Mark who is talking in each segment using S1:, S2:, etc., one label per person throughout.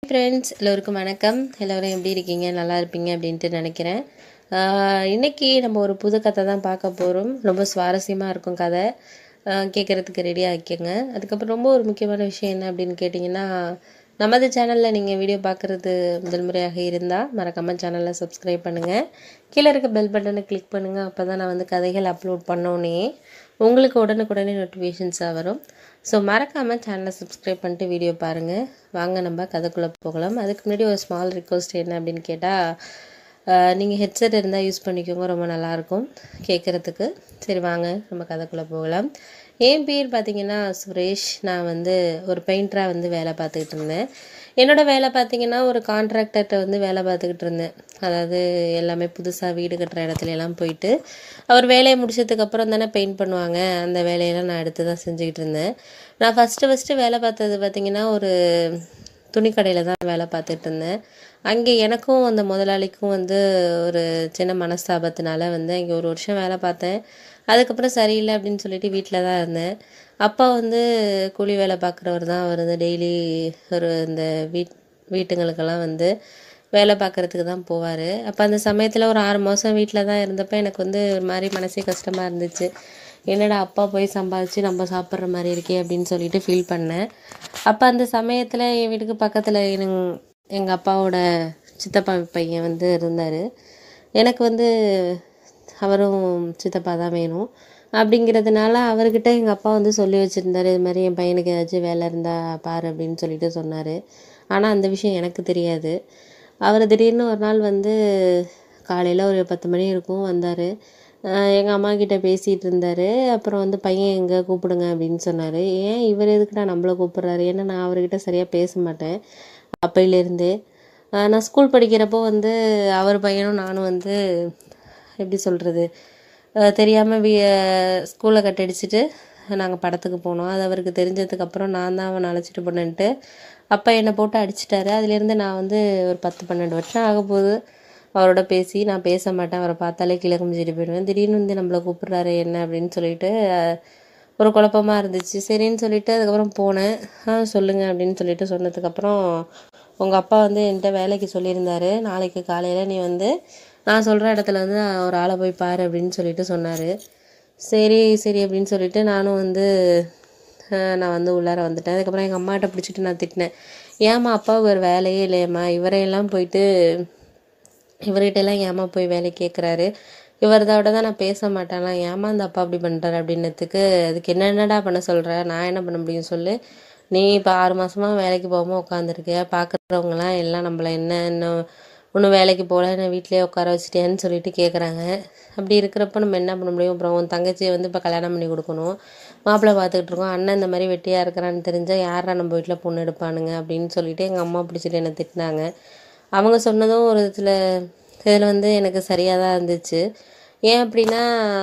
S1: friends எல்லோருக்கும் வணக்கம் எல்லோரும் எப்படி இருக்கீங்க நல்லா இருப்பீங்க அப்படின்ட்டு நினைக்கிறேன் ஆஹ் இன்னைக்கு நம்ம ஒரு புது கதை தான் பார்க்க போகிறோம் ரொம்ப சுவாரஸ்யமாக இருக்கும் கதை கேட்குறதுக்கு ரெடியாக ஆக்கிங்க அதுக்கப்புறம் ரொம்ப ஒரு முக்கியமான விஷயம் என்ன அப்படின்னு கேட்டிங்கன்னா நமது சேனலில் நீங்கள் வீடியோ பார்க்குறது முதல் முறையாக இருந்தால் மறக்காமல் சேனலை சப்ஸ்கிரைப் பண்ணுங்கள் கீழே இருக்க பெல் பட்டனை கிளிக் பண்ணுங்கள் அப்போ தான் நான் வந்து கதைகள் அப்லோட் பண்ணோன்னே உங்களுக்கு உடனுக்குடனே நோட்டிஃபிகேஷன்ஸாக வரும் ஸோ மறக்காமல் சேனலை சப்ஸ்கிரைப் பண்ணிட்டு வீடியோ பாருங்கள் வாங்க நம்ம கதைக்குள்ளே போகலாம் அதுக்கு முன்னாடி ஒரு ஸ்மால் ரிக்வஸ்ட் என்ன அப்படின்னு கேட்டால் நீங்கள் ஹெட்செட் இருந்தால் யூஸ் பண்ணிக்கோங்க ரொம்ப நல்லாயிருக்கும் கேட்குறதுக்கு சரி வாங்க நம்ம கதைக்குள்ளே போகலாம் என் பேர் பார்த்தீங்கன்னா சுரேஷ் நான் வந்து ஒரு பெயிண்டராக வந்து வேலை பார்த்துக்கிட்டு இருந்தேன் என்னோட வேலை பார்த்தீங்கன்னா ஒரு கான்ட்ராக்டர்கிட்ட வந்து வேலை பார்த்துக்கிட்டு இருந்தேன் அதாவது எல்லாமே புதுசாக வீடு கட்டுற இடத்துல எல்லாம் போயிட்டு அவர் வேலையை முடிச்சதுக்கப்புறம் தானே பெயிண்ட் பண்ணுவாங்க அந்த வேலையெல்லாம் நான் எடுத்து தான் செஞ்சுக்கிட்டு இருந்தேன் நான் ஃபஸ்ட்டு ஃபஸ்ட்டு வேலை பார்த்தது பார்த்தீங்கன்னா ஒரு துணிக்கடையில் தான் வேலை பார்த்துட்டு இருந்தேன் அங்கே எனக்கும் அந்த முதலாளிக்கும் வந்து ஒரு சின்ன மனஸ்தாபத்தினால வந்து அங்கே ஒரு வருஷம் வேலை பார்த்தேன் அதுக்கப்புறம் சரியில்லை அப்படின்னு சொல்லிட்டு வீட்டில் தான் இருந்தேன் அப்பா வந்து கூலி வேலை பார்க்குறவர் தான் அவர் வந்து டெய்லி ஒரு இந்த வீட் வீட்டுங்களுக்கெல்லாம் வந்து வேலை பார்க்குறதுக்கு தான் போவார் அப்போ அந்த சமயத்தில் ஒரு ஆறு மாதம் வீட்டில் தான் இருந்தப்போ எனக்கு வந்து ஒரு மாதிரி மனசே கஷ்டமாக இருந்துச்சு என்னடா அப்பா போய் சம்பாதிச்சு நம்ம சாப்பிட்ற மாதிரி இருக்கே அப்படின்னு சொல்லிட்டு ஃபீல் பண்ணேன் அப்போ அந்த சமயத்தில் என் வீட்டுக்கு பக்கத்தில் எங் எங்கள் அப்பாவோட சித்தப்பா பையன் வந்து இருந்தார் எனக்கு வந்து அவரும் சித்தப்பா தான் வேணும் அப்படிங்கிறதுனால அவர்கிட்ட எங்கள் அப்பா வந்து சொல்லி வச்சுருந்தாரு இது மாதிரி என் பையனுக்கு ஏதாச்சும் வேலை இருந்தால் பாரு அப்படின்னு சொல்லிட்டு சொன்னார் ஆனால் அந்த விஷயம் எனக்கு தெரியாது அவர் திடீர்னு ஒரு நாள் வந்து காலையில் ஒரு பத்து மணி இருக்கும் வந்தார் எங்கள் அம்மா கிட்ட பேசிகிட்டு இருந்தார் அப்புறம் வந்து பையன் எங்கே கூப்பிடுங்க அப்படின்னு சொன்னார் ஏன் இவர் எதுக்குடா நம்மளை கூப்பிட்றாரு ஏன்னா நான் அவர்கிட்ட சரியாக பேச மாட்டேன் அப்பையிலேருந்தே நான் ஸ்கூல் படிக்கிறப்போ வந்து அவர் பையனும் நானும் வந்து எப்படி சொல்கிறது தெரியாமல் வீ ஸ்கூலை கட்டடிச்சிட்டு நாங்கள் படத்துக்கு போனோம் அது அவருக்கு தெரிஞ்சதுக்கப்புறம் நான் தான் அவனை அழைச்சிட்டு போனேன்ட்டு அப்போ என்னை போட்டு அடிச்சிட்டாரு அதுலேருந்து நான் வந்து ஒரு பத்து பன்னெண்டு வருஷம் ஆக போகுது அவரோட பேசி நான் பேச மாட்டேன் அவரை பார்த்தாலே கீழே குமிச்சிட்டு போயிடுவேன் திடீர்னு வந்து நம்மளை கூப்பிட்றாரு என்ன அப்படின்னு சொல்லிட்டு ஒரு குழப்பமாக இருந்துச்சு சரின்னு சொல்லிட்டு அதுக்கப்புறம் போனேன் ஆ சொல்லுங்கள் அப்படின்னு சொல்லிட்டு சொன்னதுக்கப்புறம் உங்கள் அப்பா வந்து என்கிட்ட வேலைக்கு சொல்லியிருந்தாரு நாளைக்கு காலையில் நீ வந்து நான் சொல்கிற இடத்துல வந்து ஒரு ஆளை போய் பாரு அப்படின்னு சொல்லிட்டு சொன்னார் சரி சரி அப்படின்னு சொல்லிட்டு நானும் வந்து நான் வந்து உள்ளார வந்துட்டேன் அதுக்கப்புறம் எங்கள் அம்மாட்ட பிடிச்சிட்டு நான் திட்டினேன் ஏம்மா அப்பாவுக்கு ஒரு வேலையே இல்லையம்மா இவரையெல்லாம் போயிட்டு இவர்கிட்டலாம் ஏமா போய் வேலை கேட்குறாரு இவரதோட தான் நான் பேச மாட்டேன்லாம் ஏமா அந்த அப்பா அப்படி பண்ணுறாரு அப்படின்னதுக்கு அதுக்கு என்னென்னடா பண்ண சொல்கிற நான் என்ன பண்ண முடியும் சொல்லு நீ இப்போ ஆறு மாதமாக வேலைக்கு போகாமல் உட்காந்துருக்கியா பார்க்குறவங்களாம் எல்லாம் நம்மளை என்ன இன்னும் ஒன்றும் வேலைக்கு போகல நான் வீட்டிலே உட்கார வச்சுட்டேன்னு சொல்லிட்டு கேட்குறாங்க அப்படி இருக்கிறப்ப நம்ம என்ன பண்ண முடியும் அப்புறம் உன் தங்கச்சியை வந்து இப்போ கல்யாணம் பண்ணி கொடுக்கணும் மாப்பிள்ளை பார்த்துக்கிட்டு இருக்கோம் அண்ணன் இந்த மாதிரி வெட்டியாக இருக்கிறான்னு தெரிஞ்சால் யாரா நம்ம வீட்டில் பொண்ணு எடுப்பானுங்க அப்படின்னு சொல்லிட்டு எங்கள் அம்மா பிடிச்சிட்டு என்னை திட்டினாங்க அவங்க சொன்னதும் ஒரு இதில் இதில் வந்து எனக்கு சரியாக தான் இருந்துச்சு ஏன் அப்படின்னா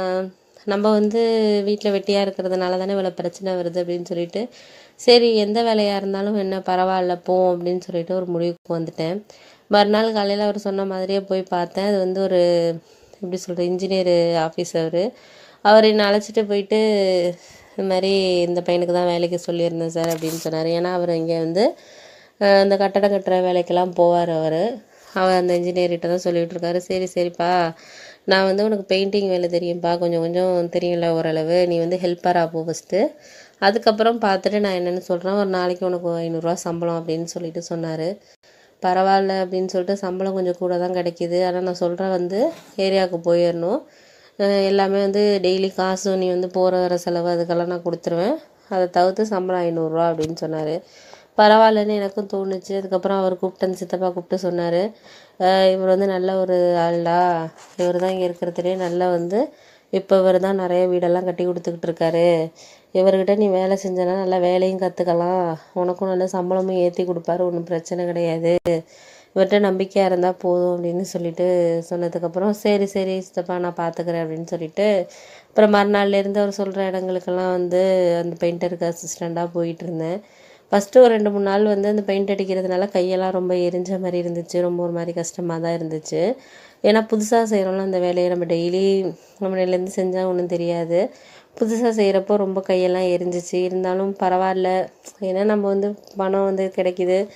S1: நம்ம வந்து வீட்டில் வெட்டியாக இருக்கிறதுனால தானே இவ்வளோ பிரச்சனை வருது அப்படின்னு சொல்லிட்டு சரி எந்த வேலையாக இருந்தாலும் என்ன பரவாயில்ல போ அப்படின்னு சொல்லிட்டு ஒரு முடிவுக்கு வந்துட்டேன் மறுநாள் காலையில் அவர் சொன்ன மாதிரியே போய் பார்த்தேன் அது வந்து ஒரு எப்படி சொல்கிறது இன்ஜினியர் ஆஃபீஸ் அவர் அவர் என்னை அழைச்சிட்டு போயிட்டு இது மாதிரி இந்த பையனுக்கு தான் வேலைக்கு சொல்லியிருந்தேன் சார் அப்படின்னு சொன்னார் ஏன்னா அவர் இங்கே வந்து இந்த கட்டடம் கட்டுற வேலைக்கெல்லாம் போவார் அவர் அவர் அந்த இன்ஜினியர்கிட்ட தான் சொல்லிகிட்டு இருக்காரு சரி சரிப்பா நான் வந்து உனக்கு பெயிண்டிங் வேலை தெரியும்ப்பா கொஞ்சம் கொஞ்சம் தெரியும்ல ஓரளவு நீ வந்து ஹெல்ப்பராக போ ஃபஸ்ட்டு அதுக்கப்புறம் பார்த்துட்டு நான் என்னென்னு சொல்கிறேன் ஒரு நாளைக்கு உனக்கு ஐநூறுரூவா சம்பளம் அப்படின்னு சொல்லிட்டு சொன்னார் பரவாயில்ல அப்படின்னு சொல்லிட்டு சம்பளம் கொஞ்சம் கூட தான் கிடைக்கிது ஆனால் நான் சொல்கிறேன் வந்து ஏரியாவுக்கு போயிடணும் எல்லாமே வந்து டெய்லி காசும் நீ வந்து போகிற வர செலவு அதுக்கெல்லாம் நான் கொடுத்துருவேன் அதை தவிர்த்து சம்பளம் ஐநூறுரூவா அப்படின்னு சொன்னார் பரவாயில்லன்னு எனக்கும் தோணுச்சு அதுக்கப்புறம் அவர் கூப்பிட்டு அந்த சித்தப்பா கூப்பிட்டு சொன்னார் இவர் வந்து நல்ல ஒரு ஆள்டா இவர் தான் இங்கே இருக்கிறதுலே நல்லா வந்து இப்போ இவர் தான் நிறைய வீடெல்லாம் கட்டி கொடுத்துக்கிட்டு இருக்காரு இவர்கிட்ட நீ வேலை செஞ்சனா நல்லா வேலையும் கற்றுக்கலாம் உனக்கும் நல்ல சம்பளமும் ஏற்றி கொடுப்பாரு ஒன்றும் பிரச்சனை கிடையாது இவர்கிட்ட நம்பிக்கையாக இருந்தால் போதும் அப்படின்னு சொல்லிட்டு சொன்னதுக்கப்புறம் சரி சரி சித்தப்பா நான் பார்த்துக்கிறேன் அப்படின்னு சொல்லிட்டு அப்புறம் மறுநாள்லேருந்து அவர் சொல்கிற இடங்களுக்கெல்லாம் வந்து அந்த பெயிண்டருக்கு அசிஸ்டண்ட்டாக போயிட்டு இருந்தேன் ஃபஸ்ட்டு ஒரு ரெண்டு மூணு நாள் வந்து அந்த பெயிண்ட் அடிக்கிறதுனால கையெல்லாம் ரொம்ப எரிஞ்ச மாதிரி இருந்துச்சு ரொம்ப ஒரு மாதிரி கஷ்டமாக தான் இருந்துச்சு ஏன்னா புதுசாக செய்கிறோம்ல அந்த வேலையை நம்ம டெய்லி நம்மளிலேருந்து செஞ்சால் ஒன்றும் தெரியாது புதுசாக செய்கிறப்போ ரொம்ப கையெல்லாம் எரிஞ்சிச்சு இருந்தாலும் பரவாயில்ல ஏன்னா நம்ம வந்து பணம் வந்து கிடைக்கிது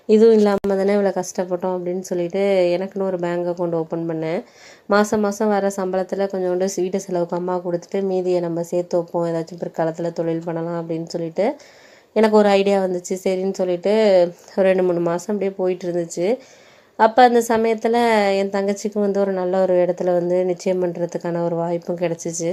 S1: இதுவும் இல்லாமல் தானே இவ்வளோ கஷ்டப்பட்டோம் அப்படின்னு சொல்லிட்டு எனக்குன்னு ஒரு பேங்க் அக்கௌண்ட் ஓப்பன் பண்ணேன் மாதம் மாதம் வர சம்பளத்தில் கொஞ்சோண்டு வீட்டு செலவுக்கு அம்மா கொடுத்துட்டு மீதியை நம்ம சேர்த்து வைப்போம் ஏதாச்சும் பிற்காலத்தில் தொழில் பண்ணலாம் அப்படின்னு சொல்லிட்டு எனக்கு ஒரு ஐடியா வந்துச்சு சரின்னு சொல்லிட்டு ஒரு ரெண்டு மூணு மாதம் அப்படியே போயிட்டு இருந்துச்சு அப்போ அந்த சமயத்தில் என் தங்கச்சிக்கும் வந்து ஒரு நல்ல ஒரு இடத்துல வந்து நிச்சயம் பண்ணுறதுக்கான ஒரு வாய்ப்பும் கிடச்சிச்சு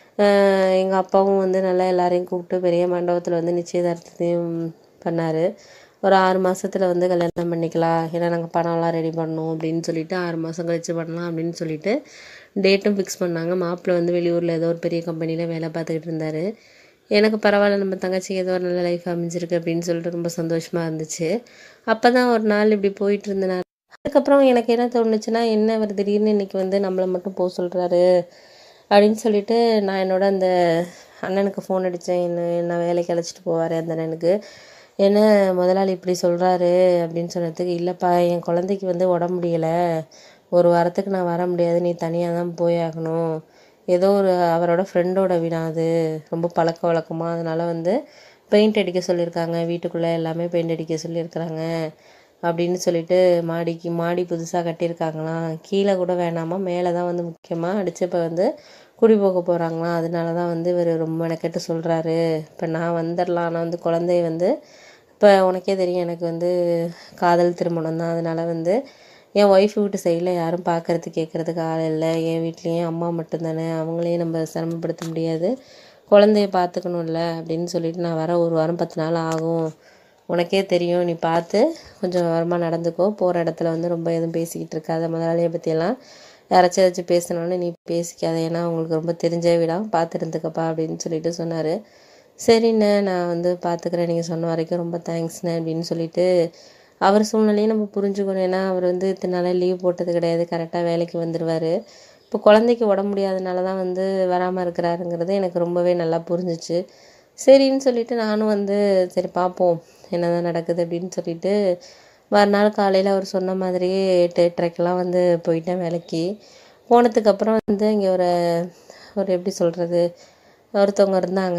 S1: எங்கள் அப்பாவும் வந்து நல்லா எல்லாரையும் கூப்பிட்டு பெரிய மண்டபத்தில் வந்து நிச்சயதார்த்தத்தையும் பண்ணார் ஒரு ஆறு மாதத்தில் வந்து கல்யாணம் பண்ணிக்கலாம் ஏன்னா நாங்கள் பணம்லாம் ரெடி பண்ணணும் அப்படின்னு சொல்லிட்டு ஆறு மாதம் கழிச்சு பண்ணலாம் அப்படின்னு சொல்லிட்டு டேட்டும் ஃபிக்ஸ் பண்ணாங்க மாப்பிள்ளை வந்து வெளியூரில் ஏதோ ஒரு பெரிய கம்பெனியில் வேலை பார்த்துக்கிட்டு இருந்தார் எனக்கு பரவாயில்ல நம்ம தங்கச்சிக்கு ஏதோ ஒரு நல்ல லைஃப் அமைஞ்சிருக்கு அப்படின்னு சொல்லிட்டு ரொம்ப சந்தோஷமாக இருந்துச்சு அப்போ தான் ஒரு நாள் இப்படி போயிட்டு இருந்தனால அதுக்கப்புறம் எனக்கு என்ன தோணுச்சுன்னா என்ன அவர் திடீர்னு இன்னைக்கு வந்து நம்மளை மட்டும் போக சொல்கிறாரு அப்படின்னு சொல்லிட்டு நான் என்னோட அந்த அண்ணனுக்கு ஃபோன் அடித்தேன் என்ன என்ன வேலைக்கு அழைச்சிட்டு போவார் அந்த அண்ணனுக்கு என்ன முதலாளி இப்படி சொல்கிறாரு அப்படின்னு சொன்னதுக்கு இல்லைப்பா என் குழந்தைக்கு வந்து உடம்பு முடியலை ஒரு வாரத்துக்கு நான் வர முடியாது நீ தனியாக தான் போய் ஆகணும் ஏதோ ஒரு அவரோட ஃப்ரெண்டோட வீணா அது ரொம்ப பழக்க வழக்கமாக அதனால் வந்து பெயிண்ட் அடிக்க சொல்லியிருக்காங்க வீட்டுக்குள்ளே எல்லாமே பெயிண்ட் அடிக்க சொல்லியிருக்கிறாங்க அப்படின்னு சொல்லிட்டு மாடிக்கு மாடி புதுசாக கட்டியிருக்காங்களாம் கீழே கூட வேணாமா மேலே தான் வந்து முக்கியமாக அடிச்சப்போ வந்து குடி போக போகிறாங்களாம் அதனால தான் வந்து இவர் ரொம்ப மெனக்கெட்டு சொல்கிறாரு இப்போ நான் வந்துடலாம் ஆனால் வந்து குழந்தைய வந்து இப்போ உனக்கே தெரியும் எனக்கு வந்து காதல் திருமணம் தான் அதனால் வந்து என் ஒய்ஃப் வீட்டு சைடில் யாரும் பார்க்கறது கேட்குறதுக்கு ஆள் இல்லை என் வீட்லேயும் அம்மா மட்டும்தானே அவங்களையும் நம்ம சிரமப்படுத்த முடியாது குழந்தைய பார்த்துக்கணும்ல அப்படின்னு சொல்லிட்டு நான் வர ஒரு வாரம் பத்து நாள் ஆகும் உனக்கே தெரியும் நீ பார்த்து கொஞ்சம் விவரமாக நடந்துக்கோ போகிற இடத்துல வந்து ரொம்ப எதுவும் பேசிக்கிட்டு இருக்காத முதலாளியை பற்றியெல்லாம் யாராச்சும் ஏதாச்சும் பேசினாலும் நீ பேசிக்காத ஏன்னா உங்களுக்கு ரொம்ப தெரிஞ்ச வீடாக பார்த்து இருந்துக்கப்பா அப்படின்னு சொல்லிட்டு சொன்னார் சரிண்ணே நான் வந்து பார்த்துக்கிறேன் நீங்கள் சொன்ன வரைக்கும் ரொம்ப தேங்க்ஸ்ண்ணே அப்படின்னு சொல்லிட்டு அவர் சூழ்நிலையும் நம்ம புரிஞ்சுக்கணும் ஏன்னா அவர் வந்து இத்தனை நாளாக லீவ் போட்டது கிடையாது கரெக்டாக வேலைக்கு வந்துடுவார் இப்போ குழந்தைக்கு உடம்பு முடியாதனால தான் வந்து வராமல் இருக்கிறாருங்கிறது எனக்கு ரொம்பவே நல்லா புரிஞ்சிச்சு சரின்னு சொல்லிட்டு நானும் வந்து சரி பார்ப்போம் என்ன தான் நடக்குது அப்படின்னு சொல்லிட்டு மறுநாள் காலையில் அவர் சொன்ன மாதிரியே எட்டு எட்டரைக்கெல்லாம் வந்து போயிட்டேன் வேலைக்கு போனதுக்கப்புறம் வந்து இங்கே ஒரு ஒரு எப்படி சொல்கிறது ஒருத்தவங்க இருந்தாங்க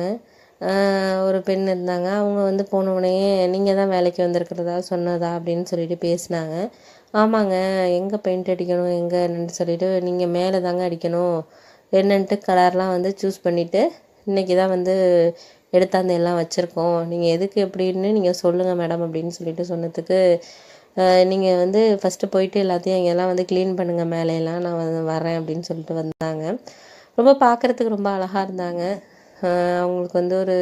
S1: ஆஹ் ஒரு பெண் இருந்தாங்க அவங்க வந்து போன உடனே நீங்கள் தான் வேலைக்கு வந்திருக்கிறதா சொன்னதா அப்படின்னு சொல்லிட்டு பேசினாங்க ஆமாங்க எங்கே பெயிண்ட் அடிக்கணும் எங்கே என்னன்னு சொல்லிட்டு நீங்கள் மேலே தாங்க அடிக்கணும் என்னன்ட்டு கலர்லாம் வந்து சூஸ் பண்ணிவிட்டு இன்றைக்கி தான் வந்து எடுத்தாந்து எல்லாம் வச்சுருக்கோம் நீங்கள் எதுக்கு எப்படின்னு நீங்கள் சொல்லுங்கள் மேடம் அப்படின்னு சொல்லிட்டு சொன்னதுக்கு நீங்கள் வந்து ஃபஸ்ட்டு போயிட்டு எல்லாத்தையும் இங்கெல்லாம் வந்து க்ளீன் பண்ணுங்கள் மேலையெல்லாம் நான் வந்து வரேன் அப்படின்னு சொல்லிட்டு வந்தாங்க ரொம்ப பார்க்குறதுக்கு ரொம்ப அழகாக இருந்தாங்க ஆஹ் அவங்களுக்கு வந்து ஒரு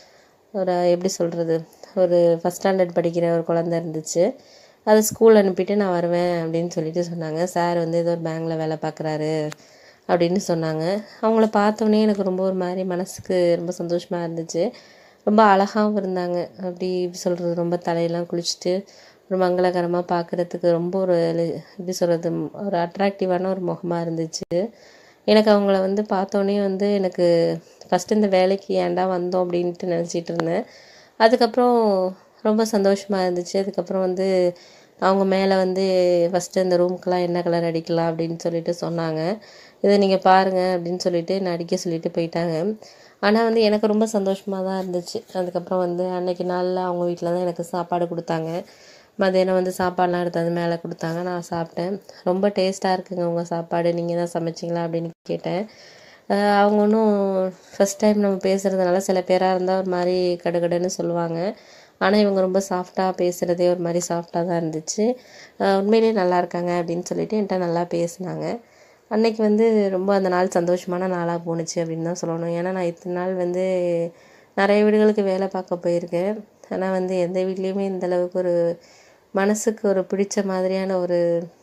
S1: ஒரு எப்படி சொல்கிறது ஒரு ஃபஸ்ட் ஸ்டாண்டர்ட் படிக்கிற ஒரு குழந்த இருந்துச்சு அது ஸ்கூல் அனுப்பிட்டு நான் வருவேன் அப்படின்னு சொல்லிட்டு சொன்னாங்க சார் வந்து ஏதோ ஒரு பேங்கில் வேலை பார்க்குறாரு அப்படின்னு சொன்னாங்க அவங்கள பார்த்தோன்னே எனக்கு ரொம்ப ஒரு மாதிரி மனசுக்கு ரொம்ப சந்தோஷமாக இருந்துச்சு ரொம்ப அழகாகவும் இருந்தாங்க அப்படி சொல்கிறது ரொம்ப தலையெல்லாம் குளிச்சுட்டு ஒரு மங்களகரமாக பார்க்குறதுக்கு ரொம்ப ஒரு லி- எப்படி சொல்கிறது ஒரு அட்ராக்டிவான ஒரு முகமாக இருந்துச்சு எனக்கு அவங்கள வந்து பார்த்தோன்னே வந்து எனக்கு ஃபஸ்ட்டு இந்த வேலைக்கு ஏன்டா வந்தோம் அப்படின்ட்டு நினச்சிட்டு இருந்தேன் அதுக்கப்புறம் ரொம்ப சந்தோஷமாக இருந்துச்சு அதுக்கப்புறம் வந்து அவங்க மேலே வந்து ஃபஸ்ட்டு இந்த ரூம்க்கெலாம் என்ன கலர் அடிக்கலாம் அப்படின்னு சொல்லிட்டு சொன்னாங்க இதை நீங்கள் பாருங்கள் அப்படின்னு சொல்லிட்டு நான் அடிக்க சொல்லிட்டு போயிட்டாங்க ஆனால் வந்து எனக்கு ரொம்ப சந்தோஷமாக தான் இருந்துச்சு அதுக்கப்புறம் வந்து அன்னைக்கு நாளில் அவங்க வீட்டில் தான் எனக்கு சாப்பாடு கொடுத்தாங்க மதியானம் வந்து சாப்பாடுலாம் எடுத்து வந்து மேலே கொடுத்தாங்க நான் சாப்பிட்டேன் ரொம்ப டேஸ்ட்டாக இருக்குங்க உங்கள் சாப்பாடு நீங்கள் தான் சமைச்சிங்களா அப்படின்னு கேட்டேன் ஆஹ் அவங்க ஒன்றும் ஃபஸ்ட் டைம் நம்ம பேசுகிறதுனால சில பேராக இருந்தால் ஒரு மாதிரி கடுகடுன்னு சொல்லுவாங்க ஆனால் இவங்க ரொம்ப சாஃப்டாக பேசுகிறதே ஒரு மாதிரி சாஃப்டாக தான் இருந்துச்சு ஆஹ் உண்மையிலேயே நல்லா இருக்காங்க அப்படின்னு சொல்லிட்டு என்கிட்ட நல்லா பேசினாங்க அன்னைக்கு வந்து ரொம்ப அந்த நாள் சந்தோஷமான நாளாக போணுச்சு அப்படின்னு தான் சொல்லணும் ஏன்னா நான் இத்தனை நாள் வந்து நிறைய வீடுகளுக்கு வேலை பார்க்க போயிருக்கேன் ஆனால் வந்து எந்த வீட்லேயுமே இந்த அளவுக்கு ஒரு மனசுக்கு ஒரு பிடிச்ச மாதிரியான ஒரு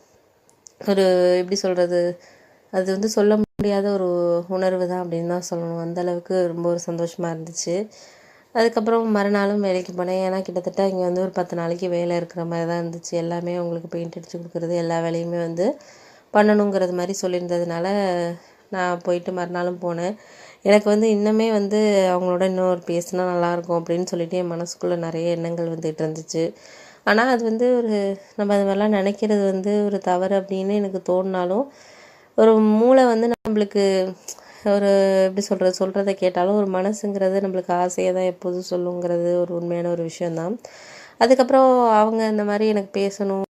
S1: ஒரு எப்படி சொல்கிறது அது வந்து சொல்ல முடியாத ஒரு உணர்வு தான் அப்படின்னு தான் சொல்லணும் அந்த அளவுக்கு ரொம்ப ஒரு சந்தோஷமாக இருந்துச்சு அதுக்கப்புறம் மறுநாளும் வேலைக்கு போனேன் ஏன்னா கிட்டத்தட்ட இங்கே வந்து ஒரு பத்து நாளைக்கு வேலை இருக்கிற மாதிரி தான் இருந்துச்சு எல்லாமே அவங்களுக்கு பெயிண்ட் அடித்து கொடுக்குறது எல்லா வேலையுமே வந்து பண்ணணுங்கிறது மாதிரி சொல்லியிருந்ததுனால நான் போயிட்டு மறுநாளும் போனேன் எனக்கு வந்து இன்னுமே வந்து அவங்களோட இன்னொரு பேசினா நல்லாயிருக்கும் அப்படின்னு சொல்லிட்டு என் மனசுக்குள்ளே நிறைய எண்ணங்கள் வந்துட்டு இருந்துச்சு ஆனால் அது வந்து ஒரு நம்ம அது மாதிரிலாம் நினைக்கிறது வந்து ஒரு தவறு அப்படின்னு எனக்கு தோணினாலும் ஒரு மூளை வந்து நம்மளுக்கு ஒரு எப்படி சொல்கிறது சொல்கிறத கேட்டாலும் ஒரு மனசுங்கிறது நம்மளுக்கு ஆசையை தான் எப்போதும் சொல்லுங்கிறது ஒரு உண்மையான ஒரு விஷயந்தான் அதுக்கப்புறம் அவங்க இந்த மாதிரி எனக்கு பேசணும்